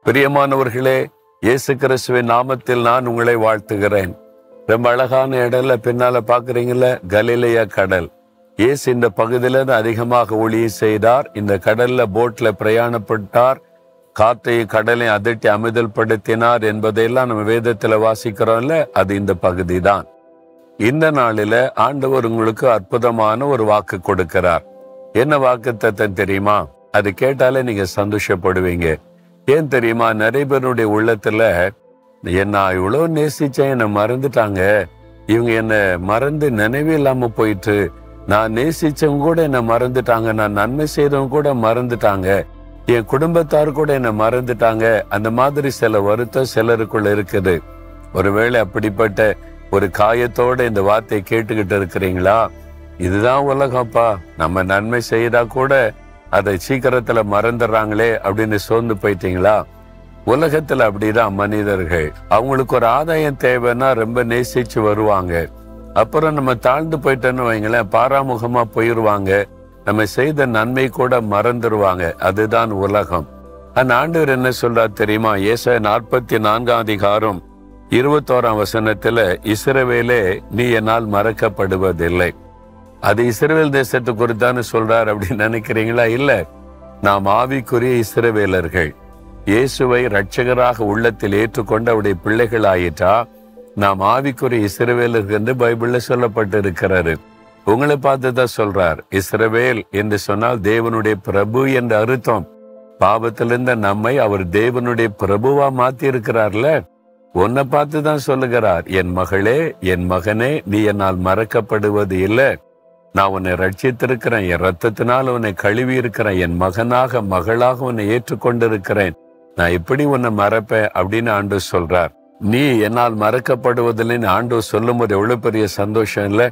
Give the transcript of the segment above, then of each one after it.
பிரியமானவர்களே இயேசு கிறிஸ்துவின் நாமத்தில் நான் உங்களை வாழ்த்துகிறேன் ரொம்ப அழகான இடம்ல பின்னால பாக்குறீங்கல்ல கலிலேய கடல் இயேசு இந்த பகுதியில இருந்து அதிகமாக ஒளி செய்தார் இந்த கடல்ல போட்ல பிரயாணப்பட்டார் காற்றையும் கடலையும் அதட்டி அமைதல் படுத்தினார் என்பதையெல்லாம் நம்ம வேதத்துல வாசிக்கிறோம்ல அது இந்த பகுதி தான் இந்த நாளில ஆண்டவர் உங்களுக்கு அற்புதமான ஒரு வாக்கு கொடுக்கிறார் என்ன வாக்கு தத்தம் தெரியுமா அது கேட்டாலே நீங்க சந்தோஷப்படுவீங்க ஏன் தெரியுமா நிறைய பேருடைய உள்ளத்துல என்ன இவ்வளவு நேசிச்சேன் என்னை மறந்துட்டாங்க இவங்க என்ன மறந்து நினைவே இல்லாம போயிட்டு நான் நேசிச்சவங்க கூட என்ன மறந்துட்டாங்க நான் நன்மை செய்தவங்க கூட மறந்துட்டாங்க என் குடும்பத்தார் கூட என்ன மறந்துட்டாங்க அந்த மாதிரி சில வருத்தம் சிலருக்குள்ள இருக்குது ஒருவேளை அப்படிப்பட்ட ஒரு காயத்தோட இந்த வார்த்தையை கேட்டுக்கிட்டு இருக்கிறீங்களா இதுதான் உலகம்ப்பா நம்ம நன்மை செய்தா கூட அதை சீக்கிரத்துல மறந்துடுறாங்களே அப்படின்னு சோர்ந்து போயிட்டீங்களா உலகத்துல அப்படிதான் மனிதர்கள் அவங்களுக்கு ஒரு ஆதாயம் தேவைன்னா ரொம்ப நேசிச்சு வருவாங்க அப்புறம் நம்ம தாழ்ந்து போயிட்டோன்னு வைங்களேன் பாராமுகமா போயிருவாங்க நம்ம செய்த நன்மை கூட மறந்துடுவாங்க அதுதான் உலகம் அந்த ஆண்டவர் என்ன சொல்றார் தெரியுமா ஏச நாற்பத்தி நான்காம் அதிகாரம் இருபத்தோராம் வசனத்துல இஸ்ரவேலே நீ என்னால் மறக்கப்படுவதில்லை அது இஸ்ரவேல் தேசத்து குறித்தான்னு சொல்றார் அப்படின்னு நினைக்கிறீங்களா இல்ல நாம் ஆவிக்குரிய இஸ்ரவேலர்கள் இயேசுவை இரட்சகராக உள்ளத்தில் ஏற்றுக்கொண்டு அவருடைய பிள்ளைகள் ஆயிட்டா நாம் ஆவிக்குரிய இஸ்ரவேலர்கள் என்று பைபிள்ல சொல்லப்பட்டு இருக்கிறாரு உங்களை பார்த்து தான் சொல்றார் இஸ்ரவேல் என்று சொன்னால் தேவனுடைய பிரபு என்ற அர்த்தம் பாவத்திலிருந்த நம்மை அவர் தேவனுடைய பிரபுவா மாத்தி இருக்கிறார்ல உன்னை பார்த்து தான் சொல்லுகிறார் என் மகளே என் மகனே நீ என்னால் மறக்கப்படுவது இல்லை நான் உன்னை ரட்சித்திருக்கிறேன் என் ரத்தத்தினால் உன்னை கழுவி இருக்கிறேன் என் மகனாக மகளாக உன்னை ஏற்றுக்கொண்டிருக்கிறேன் நான் எப்படி உன்னை மறப்பேன் அப்படின்னு ஆண்டு சொல்றார் நீ என்னால் மறக்கப்படுவதில்லைன்னு ஆண்டு சொல்லும் போது எவ்வளவு பெரிய சந்தோஷம் இல்லை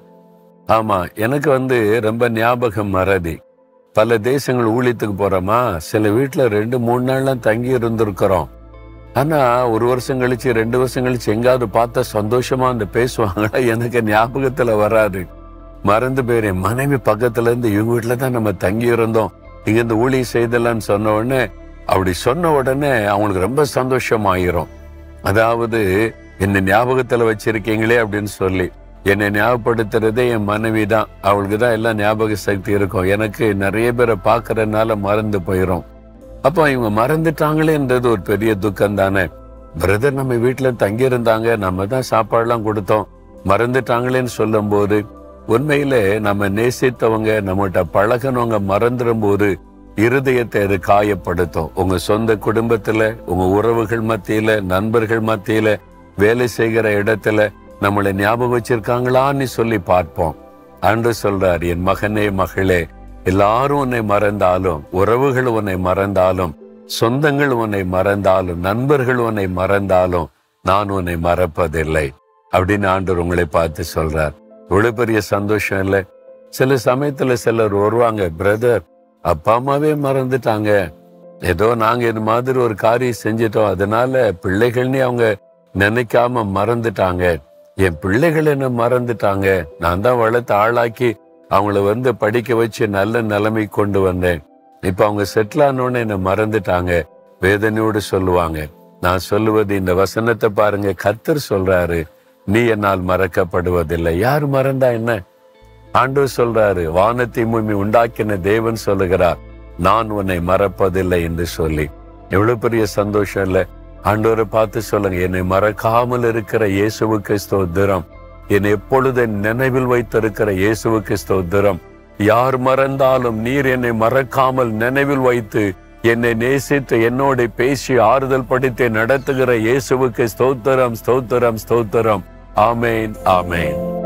ஆமா எனக்கு வந்து ரொம்ப ஞாபகம் மறதி பல தேசங்கள் ஊழியத்துக்கு போறோமா சில வீட்டுல ரெண்டு மூணு நாள்லாம் தங்கி இருந்திருக்கிறோம் ஆனா ஒரு வருஷம் கழிச்சு ரெண்டு வருஷம் கழிச்சு எங்காவது பார்த்தா சந்தோஷமா அந்த பேசுவாங்களா எனக்கு ஞாபகத்துல வராது மறந்து போயிரு என் மனைவி பக்கத்துல இருந்து இவங்க வீட்டுல தான் நம்ம தங்கி இருந்தோம் இங்க இந்த ஊழி செய்தலான்னு சொன்ன உடனே அப்படி சொன்ன உடனே அவங்களுக்கு ரொம்ப சந்தோஷமாயிரும் அதாவது என்ன ஞாபகத்துல வச்சிருக்கீங்களே அப்படின்னு சொல்லி என்னை ஞாபகப்படுத்துறதே என் மனைவி தான் அவளுக்கு தான் எல்லாம் ஞாபக சக்தி இருக்கும் எனக்கு நிறைய பேரை பார்க்கறதுனால மறந்து போயிரும் அப்போ இவங்க மறந்துட்டாங்களேன்றது ஒரு பெரிய துக்கம் தானே பிரதர் நம்ம வீட்டுல தங்கி இருந்தாங்க நம்ம தான் சாப்பாடுலாம் கொடுத்தோம் மறந்துட்டாங்களேன்னு சொல்லும் போது உண்மையிலே நம்ம நேசித்தவங்க நம்மகிட்ட பழகினவங்க மறந்துடும் போது இருதயத்தை அது காயப்படுத்தும் உங்க சொந்த குடும்பத்துல உங்க உறவுகள் மத்தியில நண்பர்கள் மத்தியில வேலை செய்கிற இடத்துல நம்மளை ஞாபகம் வச்சிருக்காங்களான்னு சொல்லி பார்ப்போம் அன்று சொல்றார் என் மகனே மகளே எல்லாரும் உன்னை மறந்தாலும் உறவுகள் உன்னை மறந்தாலும் சொந்தங்கள் உன்னை மறந்தாலும் நண்பர்கள் உன்னை மறந்தாலும் நான் உன்னை மறப்பதில்லை அப்படின்னு ஆண்டவர் உங்களை பார்த்து சொல்றார் இவ்வளவு பெரிய சந்தோஷம் இல்லை சில சமயத்துல சிலர் வருவாங்க பிரதர் அப்பா அம்மாவே மறந்துட்டாங்க ஏதோ நாங்க இது மாதிரி ஒரு காரியம் செஞ்சிட்டோம் அதனால பிள்ளைகள்னே அவங்க நினைக்காம மறந்துட்டாங்க என் பிள்ளைகள் என்ன மறந்துட்டாங்க நான் தான் வளர்த்து ஆளாக்கி அவங்கள வந்து படிக்க வச்சு நல்ல நிலைமை கொண்டு வந்தேன் இப்ப அவங்க செட்டில் ஆனோன்னு என்ன மறந்துட்டாங்க வேதனையோடு சொல்லுவாங்க நான் சொல்லுவது இந்த வசனத்தை பாருங்க கத்தர் சொல்றாரு நீ என்னால் மறக்கப்படுவதில்லை யார் மறந்தா என்ன ஆண்டவர் சொல்றாரு வானத்தை பூமி உண்டாக்கின தேவன் சொல்லுகிறார் நான் உன்னை மறப்பதில்லை என்று சொல்லி எவ்வளவு பெரிய சந்தோஷம் இல்ல ஆண்டவரை பார்த்து சொல்லுங்க என்னை மறக்காமல் இருக்கிற இயேசுவுக்கு ஸ்தோத்திரம் என்னை எப்பொழுது நினைவில் வைத்திருக்கிற இயேசுவுக்கு ஸ்தோத்திரம் யார் மறந்தாலும் நீர் என்னை மறக்காமல் நினைவில் வைத்து என்னை நேசித்து என்னோட பேசி ஆறுதல் படித்து நடத்துகிற இயேசுவுக்கு ஸ்தோத்திரம் ஸ்தோத்திரம் ஸ்தோத்திரம் ஆமேன் ஆமேன்